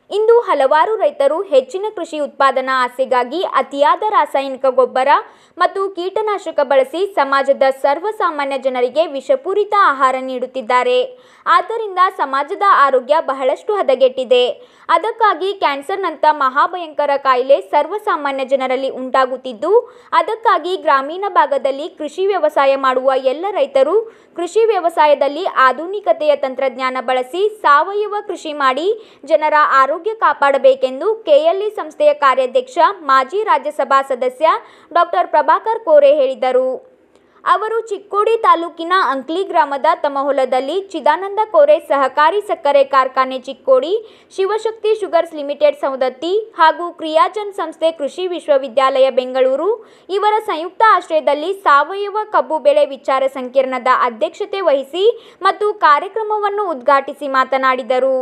ಇಂದು ಹಲವಾರು ರೈತರು ಹೆಚ್ಚಿನ ಕೃಷಿ ಉತ್ಪಾದನಾ ಆಸೆಗಾಗಿ ಅತಿಯಾದ ರಾಸಾಯನಿಕ ಗೊಬ್ಬರ ಮತ್ತು ಕೀಟನಾಶಕ ಬಳಸಿ ಸಮಾಜದ ಸರ್ವಸಾಮಾನ್ಯ ಜನರಿಗೆ ವಿಷಪೂರಿತ ಆಹಾರ ನೀಡುತ್ತಿದ್ದಾರೆ ಆದ್ದರಿಂದ ಸಮಾಜದ ಆರೋಗ್ಯ ಬಹಳಷ್ಟು ಹದಗೆಟ್ಟಿದೆ ಅದಕ್ಕಾಗಿ ಕ್ಯಾನ್ಸರ್ನಂಥ ಮಹಾಭಯಂಕರ ಕಾಯಿಲೆ ಸರ್ವಸಾಮಾನ್ಯ ಜನರಲ್ಲಿ ಉಂಟಾಗುತ್ತಿದ್ದು ಅದಕ್ಕಾಗಿ ಗ್ರಾಮೀಣ ಭಾಗದಲ್ಲಿ ಕೃಷಿ ವ್ಯವಸಾಯ ಮಾಡುವ ಎಲ್ಲ ರೈತರು ಕೃಷಿ ವ್ಯವಸಾಯದಲ್ಲಿ ಆಧುನಿಕತೆಯ ತಂತ್ರಜ್ಞಾನ ಬಳಸಿ ಸಾವಯವ ಕೃಷಿ ಮಾಡಿ ಜನರ ಆರೋಗ್ಯ ಕಾಪಾಡಬೇಕೆಂದು ಕೆಎಲ್ಇ ಸಂಸ್ಥೆಯ ಕಾರ್ಯಾಧ್ಯಕ್ಷ ಮಾಜಿ ರಾಜ್ಯಸಭಾ ಸದಸ್ಯ ಡಾಕ್ಟರ್ ಪ್ರಭಾಕರ್ ಕೋರೆ ಹೇಳಿದರು ಅವರು ಚಿಕ್ಕೋಡಿ ತಾಲೂಕಿನ ಅಂಕ್ಲಿ ಗ್ರಾಮದ ತಮ್ಮ ಹೊಲದಲ್ಲಿ ಚಿದಾನಂದ ಕೋರೆ ಸಹಕಾರಿ ಸಕ್ಕರೆ ಕಾರ್ಖಾನೆ ಚಿಕ್ಕೋಡಿ ಶಿವಶಕ್ತಿ ಶುಗರ್ಸ್ ಲಿಮಿಟೆಡ್ ಸೌದತ್ತಿ ಹಾಗೂ ಕ್ರಿಯಾಜನ್ ಸಂಸ್ಥೆ ಕೃಷಿ ವಿಶ್ವವಿದ್ಯಾಲಯ ಬೆಂಗಳೂರು ಇವರ ಸಂಯುಕ್ತ ಆಶ್ರಯದಲ್ಲಿ ಸಾವಯವ ಕಬ್ಬು ಬೆಳೆ ವಿಚಾರ ಸಂಕಿರಣದ ಅಧ್ಯಕ್ಷತೆ ವಹಿಸಿ ಮತ್ತು ಕಾರ್ಯಕ್ರಮವನ್ನು ಉದ್ಘಾಟಿಸಿ ಮಾತನಾಡಿದರು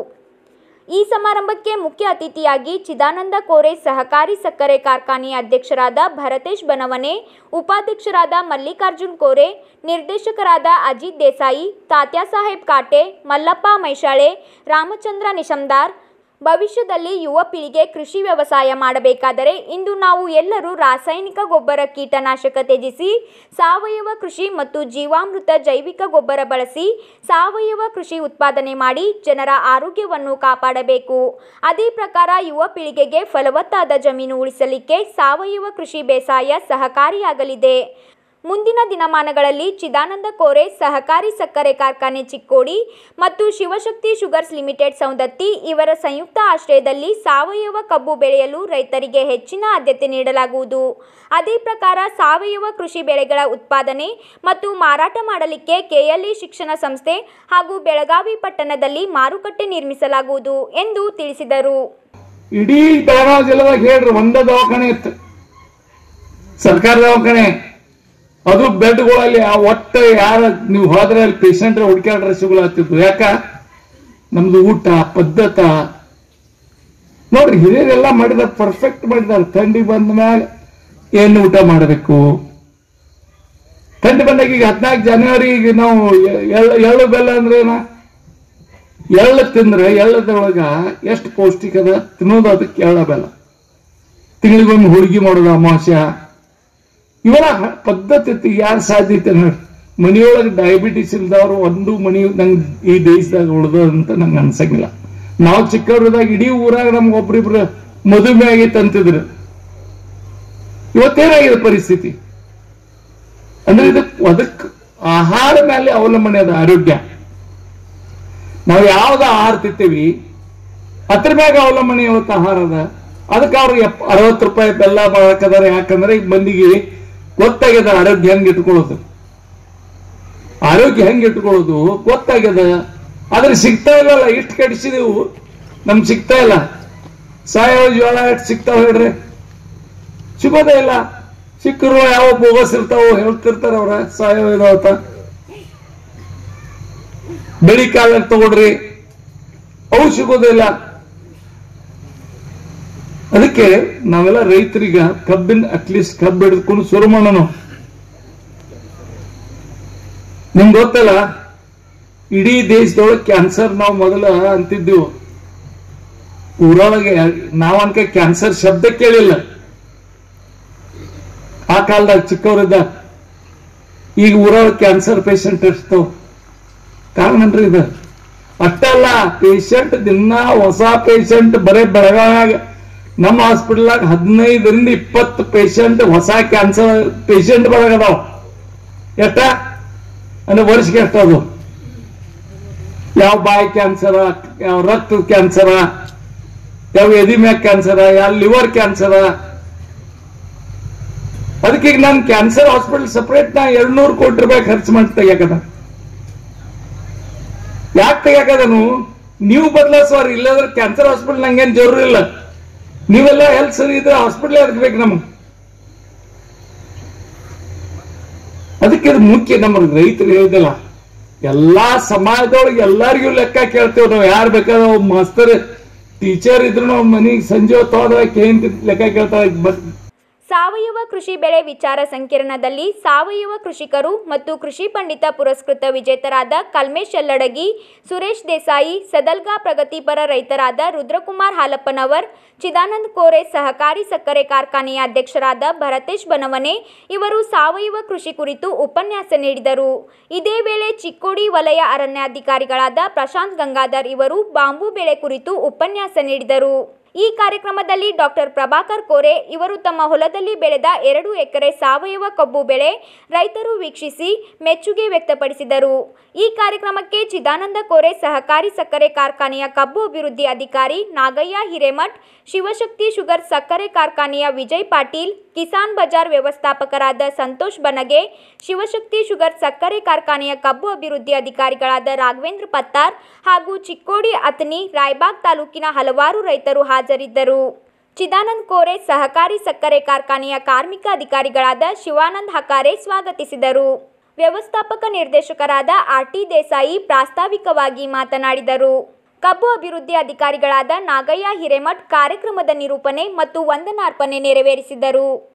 ಈ ಸಮಾರಂಭಕ್ಕೆ ಮುಖ್ಯ ಅತಿಥಿಯಾಗಿ ಚಿದಾನಂದ ಕೋರೆ ಸಹಕಾರಿ ಸಕ್ಕರೆ ಕಾರ್ಖಾನೆಯ ಅಧ್ಯಕ್ಷರಾದ ಭರತೇಶ್ ಬನವನೆ ಉಪಾಧ್ಯಕ್ಷರಾದ ಮಲ್ಲಿಕಾರ್ಜುನ್ ಕೋರೆ ನಿರ್ದೇಶಕರಾದ ಅಜಿತ್ ದೇಸಾಯಿ ತಾತ್ಯಾಸಾಹೇಬ್ ಕಾಟೆ ಮಲ್ಲಪ್ಪ ಮೈಶಾಳೆ ರಾಮಚಂದ್ರ ನಿಶಮ್ದಾರ್ ಭವಿಷ್ಯದಲ್ಲಿ ಯುವ ಪೀಳಿಗೆ ಕೃಷಿ ವ್ಯವಸಾಯ ಮಾಡಬೇಕಾದರೆ ಇಂದು ನಾವು ಎಲ್ಲರೂ ರಾಸಾಯನಿಕ ಗೊಬ್ಬರ ಕೀಟನಾಶಕ ತ್ಯಜಿಸಿ ಸಾವಯವ ಕೃಷಿ ಮತ್ತು ಜೀವಾಮೃತ ಜೈವಿಕ ಗೊಬ್ಬರ ಬಳಸಿ ಸಾವಯವ ಕೃಷಿ ಉತ್ಪಾದನೆ ಮಾಡಿ ಜನರ ಆರೋಗ್ಯವನ್ನು ಕಾಪಾಡಬೇಕು ಅದೇ ಪ್ರಕಾರ ಯುವ ಪೀಳಿಗೆಗೆ ಫಲವತ್ತಾದ ಜಮೀನು ಉಳಿಸಲಿಕ್ಕೆ ಸಾವಯವ ಕೃಷಿ ಬೇಸಾಯ ಸಹಕಾರಿಯಾಗಲಿದೆ ಮುಂದಿನ ದಿನಮಾನಗಳಲ್ಲಿ ಚಿದಾನಂದ ಕೋರೆ ಸಹಕಾರಿ ಸಕ್ಕರೆ ಕಾರ್ಖಾನೆ ಚಿಕ್ಕೋಡಿ ಮತ್ತು ಶಿವಶಕ್ತಿ ಶುಗರ್ಸ್ ಲಿಮಿಟೆಡ್ ಸೌದತ್ತಿ ಇವರ ಸಂಯುಕ್ತ ಆಶ್ರಯದಲ್ಲಿ ಸಾವಯವ ಕಬ್ಬು ಬೆಳೆಯಲು ರೈತರಿಗೆ ಹೆಚ್ಚಿನ ಆದ್ಯತೆ ನೀಡಲಾಗುವುದು ಅದೇ ಪ್ರಕಾರ ಸಾವಯವ ಕೃಷಿ ಬೆಳೆಗಳ ಉತ್ಪಾದನೆ ಮತ್ತು ಮಾರಾಟ ಮಾಡಲಿಕ್ಕೆ ಕೆಎಲ್ಇ ಶಿಕ್ಷಣ ಸಂಸ್ಥೆ ಹಾಗೂ ಬೆಳಗಾವಿ ಪಟ್ಟಣದಲ್ಲಿ ಮಾರುಕಟ್ಟೆ ನಿರ್ಮಿಸಲಾಗುವುದು ಎಂದು ತಿಳಿಸಿದರು ಇಡೀ ಬೆಳಗಾವಿ ಜಿಲ್ಲೆದಾಗ ಹೇಳ್ರಿ ಒಂದೇ ದವಾಖಾನೆ ಇತ್ತು ಸರ್ಕಾರಿ ದವಾಖಾನೆ ಅದು ಬೆಡ್ಗಳಲ್ಲಿ ಆ ಒಟ್ಟ ಯಾರ ನೀವು ಹೋದ್ರೆ ಅಲ್ಲಿ ಪೇಷಂಟ್ ಹುಡುಕ್ಯಾಡ್ರೆ ಸಿಗುಲಾಗ್ತಿದ್ವು ಯಾಕ ನಮ್ದು ಊಟ ಪದ್ಧತ ನೋಡ್ರಿ ಹಿರಿಯರೆಲ್ಲ ಮಾಡಿದಾರೆ ಪರ್ಫೆಕ್ಟ್ ಮಾಡಿದಾರೆ ಥಂಡಿ ಬಂದ ಮೇಲೆ ಏನು ಊಟ ಮಾಡಬೇಕು ಥಂಡಿ ಬಂದಾಗ ಈಗ ಹದಿನಾಲ್ಕು ಜನವರಿ ಈಗ ನಾವು ಎ- ಎಳ್ಳು ಎಳ್ಳು ಬೆಲ್ಲ ಅಂದ್ರೆ ಏನ ಎಳ್ಳು ತಿಂದ್ರೆ ಎಳ್ಳದೊಳಗ ಎಷ್ಟು ಪೌಷ್ಟಿಕ ಅದ ತಿನ್ನೋದು ಅದಕ್ಕೆ ಎಳ್ಳ ಬೆಲ್ಲ ತಿಂಗಳಿಗೊಮ್ಮೆ ಹೋಳಿಗೆ ಮಾಡೋದು ಅಮಾವಾಸ್ಯ ಇವೆಲ್ಲ ಹ- ಪದ್ಧತಿ ಐತಿ ಯಾರು ಸಾಧ್ಯತೆ ನೋಡಿ ಮನೆಯೊಳಗೆ ಡಯಾಬಿಟಿಸ್ ಇಲ್ದವ್ರು ಒಂದು ಮನಿ ನಂಗೆ ಈ ದೇಶದಾಗ ಉಳ್ದ ಅಂತ ನಂಗೆ ಅನ್ಸಂಗಿಲ್ಲ ನಾವು ಚಿಕ್ಕವ್ರದಾಗ ಇಡೀ ಊರಾಗ ನಮ್ಗೆ ಒಬ್ರಿಬ್ರು ಮದುವೆ ಆಗೈತೆ ಅಂತಿದ್ರು ಇವತ್ತೇನಾಗಿದೆ ಪರಿಸ್ಥಿತಿ ಅಂದ್ರೆ ಇದಕ್ಕೆ ಅದಕ್ಕೆ ಆಹಾರ ಮೇಲೆ ಅವಲಂಬನೆ ಅದ ಆರೋಗ್ಯ ನಾವು ಯಾವ್ದು ಆಹಾರ ತಿಂತೀವಿ ಅದ್ರ ಮ್ಯಾಗ ಅವಲಂಬನೆ ಇವತ್ತು ಆಹಾರ ಅದ ಅದಕ್ಕೆ ಅವ್ರು ಎಪ್ ಅರವತ್ತು ರೂಪಾಯಿ ಬೆಲ್ಲ ಮಾಡಕದಾರ ಯಾಕಂದ್ರೆ ಈಗ ಮಂದಿಗೆ ಗೊತ್ತಾಗ್ಯದ ಆರೋಗ್ಯ ಹೆಂಗ್ ಇಟ್ಕೊಳ್ಳೋದು ಆರೋಗ್ಯ ಹೆಂಗ್ ಇಟ್ಕೊಳ್ಳೋದು ಗೊತ್ತಾಗ್ಯದ ಆದ್ರೆ ಸಿಗ್ತಾ ಇಲ್ಲಲ್ಲ ಇಷ್ಟು ಕಡಿಸಿದೆವು ನಮ್ಗೆ ಸಿಗ್ತಾ ಇಲ್ಲ ಸಾವಯವ ಜೋಳ ಎಷ್ಟು ಸಿಗ್ತಾವ ಹೇಳ್ರಿ ಸಿಗೋದೇ ಇಲ್ಲ ಸಿಕ್ಕರು ಯಾವ ಬೋಗಸ್ ಇರ್ತಾವ ಹೇಳ್ತಿರ್ತಾರ ಅವ್ರ ಸಾವಯವ ಇದಾವತ್ತ ಬೆಳಿ ಕಾಲ ತಗೊಳ್ರಿ ಅವು ಸಿಗೋದಿಲ್ಲ ಅದಕ್ಕೆ ನಾವೆಲ್ಲ ರೈತರಿಗ ಕಬ್ಬಿನ ಅಟ್ಲೀಸ್ಟ್ ಕಬ್ಬು ಹಿಡಿದುಕೊಂಡು ಶುರು ಮಾಡೋಣ ನಿಮ್ಗೆ ಗೊತ್ತಲ್ಲ ಇಡೀ ದೇಶದೊಳಗೆ ಕ್ಯಾನ್ಸರ್ ನಾವು ಮೊದಲ ಅಂತಿದ್ದೆವು ಊರೊಳಗೆ ನಾವ್ ಅನ್ಕ ಕ್ಯಾನ್ಸರ್ ಶಬ್ದ ಕೇಳಿಲ್ಲ ಆ ಕಾಲದಾಗ ಚಿಕ್ಕವರಿದ್ದ ಈಗ ಊರೊಳಗೆ ಕ್ಯಾನ್ಸರ್ ಪೇಷಂಟ್ ಇರ್ತಾವ ಕಾರಣ ಏನ್ರಿ ಇದು ಅಷ್ಟಲ್ಲ ಪೇಷಂಟ್ ದಿನ ಹೊಸ ಪೇಷಂಟ್ ಬರೇ ಬೆಳಗಾವ್ಯಾಗ ನಮ್ಮ ಹಾಸ್ಪಿಟಲ್ನಾಗ ಹದಿನೈದರಿಂದ ಇಪ್ಪತ್ತು ಪೇಷಂಟ್ ಹೊಸ ಕ್ಯಾನ್ಸರ್ ಪೇಷಂಟ್ ಬೆಳಗದಾವ ಎಷ್ಟ ಅಂದ್ರೆ ವರ್ಷಕ್ಕೆ ಎಷ್ಟು ಅದು ಯಾವ ಬಾಯಿ ಕ್ಯಾನ್ಸರ ಯಾವ ರಕ್ತದ ಕ್ಯಾನ್ಸರ ಯಾವ ಎದಿ ಮ್ಯಾಗ ಕ್ಯಾನ್ಸರ ಯಾವ ಲಿವರ್ ಕ್ಯಾನ್ಸರ ಅದಕ್ಕೆ ಈಗ ನಾನು ಕ್ಯಾನ್ಸರ್ ಹಾಸ್ಪಿಟಲ್ ಸಪರೇಟ್ ನಾ ಎರಡ್ನೂರು ಕೋಟಿ ರೂಪಾಯಿ ಖರ್ಚು ಮಾಡಿ ತೆಗಿಯಾಕದ ಯಾಕೆ ತೆಗಿಯಾಕದನು ನೀವು ಬದಲಾಯಿಸೋರು ಇಲ್ಲದ್ರೆ ಕ್ಯಾನ್ಸರ್ ಹಾಸ್ಪಿಟಲ್ ನಂಗೇನ್ ಜರೂರು ಇಲ್ಲ ನೀವೆಲ್ಲ ಹೆಲ್ತ್ ಸರಿ ಇದ್ರೆ ಹಾಸ್ಪಿಟಲ್ ಅದಕ್ಕೆ ಬೇಕು ನಮಗೆ ಅದಕ್ಕೆ ಇದು ಮುಖ್ಯ ನಮ್ಮ ರೈತರು ಹೇಳಿದಿಲ್ಲ ಎಲ್ಲಾ ಸಮಾಜದೊಳಗೆ ಎಲ್ಲರಿಗೂ ಲೆಕ್ಕ ಕೇಳ್ತೇವೆ ನಾವು ಯಾರು ಬೇಕಾದ್ರೆ ಒಬ್ಬ ಮಾಸ್ತರ್ ಟೀಚರ್ ಇದ್ರು ನಾವು ಮನೆಗೆ ಸಂಜೆ ಹೊತ್ತು ಹೋದ್ರೆ ಏನ್ ಲೆಕ್ಕ ಕೇಳ್ತಾರೆ ಬಟ್ ಸಾವಯವ ಕೃಷಿ ಬೆಳೆ ವಿಚಾರ ಸಂಕಿರಣದಲ್ಲಿ ಸಾವಯವ ಕೃಷಿಕರು ಮತ್ತು ಕೃಷಿ ಪಂಡಿತ ಪುರಸ್ಕೃತ ವಿಜೇತರಾದ ಕಲ್ಮೇಶ್ ಯಲ್ಲಡಗಿ ಸುರೇಶ್ ದೇಸಾಯಿ ಸದಲ್ಗಾ ಪ್ರಗತಿಪರ ರೈತರಾದ ರುದ್ರಕುಮಾರ್ ಹಾಲಪ್ಪನವರ್ ಚಿದಾನಂದ್ ಕೋರೆ ಸಹಕಾರಿ ಸಕ್ಕರೆ ಕಾರ್ಖಾನೆಯ ಅಧ್ಯಕ್ಷರಾದ ಭರತೇಶ್ ಬನವನೆ ಇವರು ಸಾವಯವ ಕೃಷಿ ಕುರಿತು ಉಪನ್ಯಾಸ ನೀಡಿದರು ಇದೇ ವೇಳೆ ಚಿಕ್ಕೋಡಿ ವಲಯ ಅರಣ್ಯಾಧಿಕಾರಿಗಳಾದ ಪ್ರಶಾಂತ್ ಗಂಗಾಧರ್ ಇವರು ಬಾಂಬು ಬೆಳೆ ಕುರಿತು ಉಪನ್ಯಾಸ ನೀಡಿದರು ಈ ಕಾರ್ಯಕ್ರಮದಲ್ಲಿ ಡಾಕ್ಟರ್ ಪ್ರಭಾಕರ್ ಕೋರೆ ಇವರು ತಮ್ಮ ಹೊಲದಲ್ಲಿ ಬೆಳೆದ ಎರಡು ಎಕರೆ ಸಾವಯವ ಕಬ್ಬು ಬೆಳೆ ರೈತರು ವೀಕ್ಷಿಸಿ ಮೆಚ್ಚುಗೆ ವ್ಯಕ್ತಪಡಿಸಿದರು ಈ ಕಾರ್ಯಕ್ರಮಕ್ಕೆ ಚಿದಾನಂದ ಕೋರೆ ಸಹಕಾರಿ ಸಕ್ಕರೆ ಕಾರ್ಖಾನೆಯ ಕಬ್ಬು ಅಭಿವೃದ್ಧಿ ಅಧಿಕಾರಿ ನಾಗಯ್ಯ ಹಿರೇಮಠ್ ಶಿವಶಕ್ತಿ ಶುಗರ್ ಸಕ್ಕರೆ ಕಾರ್ಖಾನೆಯ ವಿಜಯ್ ಪಾಟೀಲ್ ಕಿಸಾನ್ ಬಜಾರ್ ವ್ಯವಸ್ಥಾಪಕರಾದ ಸಂತೋಷ್ ಬನಗೆ ಶಿವಶಕ್ತಿ ಶುಗರ್ ಸಕ್ಕರೆ ಕಾರ್ಖಾನೆಯ ಕಬ್ಬು ಅಭಿವೃದ್ಧಿ ಅಧಿಕಾರಿಗಳಾದ ರಾಘವೇಂದ್ರ ಪತ್ತಾರ್ ಹಾಗೂ ಚಿಕ್ಕೋಡಿ ಅತನಿ ರಾಯಬಾಗ್ ತಾಲೂಕಿನ ಹಲವಾರು ರೈತರು ಹಾಜರಿದ್ದರು ಚಿದಾನಂದ್ ಕೋರೆ ಸಹಕಾರಿ ಸಕ್ಕರೆ ಕಾರ್ಖಾನೆಯ ಕಾರ್ಮಿಕ ಅಧಿಕಾರಿಗಳಾದ ಶಿವಾನಂದ್ ಹಕಾರೆ ಸ್ವಾಗತಿಸಿದರು ವ್ಯವಸ್ಥಾಪಕ ನಿರ್ದೇಶಕರಾದ ಆರ್ ಟಿ ದೇಸಾಯಿ ಪ್ರಾಸ್ತಾವಿಕವಾಗಿ ಮಾತನಾಡಿದರು ಕಬ್ಬು ಅಭಿವೃದ್ಧಿ ಅಧಿಕಾರಿಗಳಾದ ನಾಗಯ್ಯ ಹಿರೇಮಠ್ ಕಾರ್ಯಕ್ರಮದ ನಿರೂಪಣೆ ಮತ್ತು ವಂದನಾರ್ಪಣೆ ನೆರವೇರಿಸಿದರು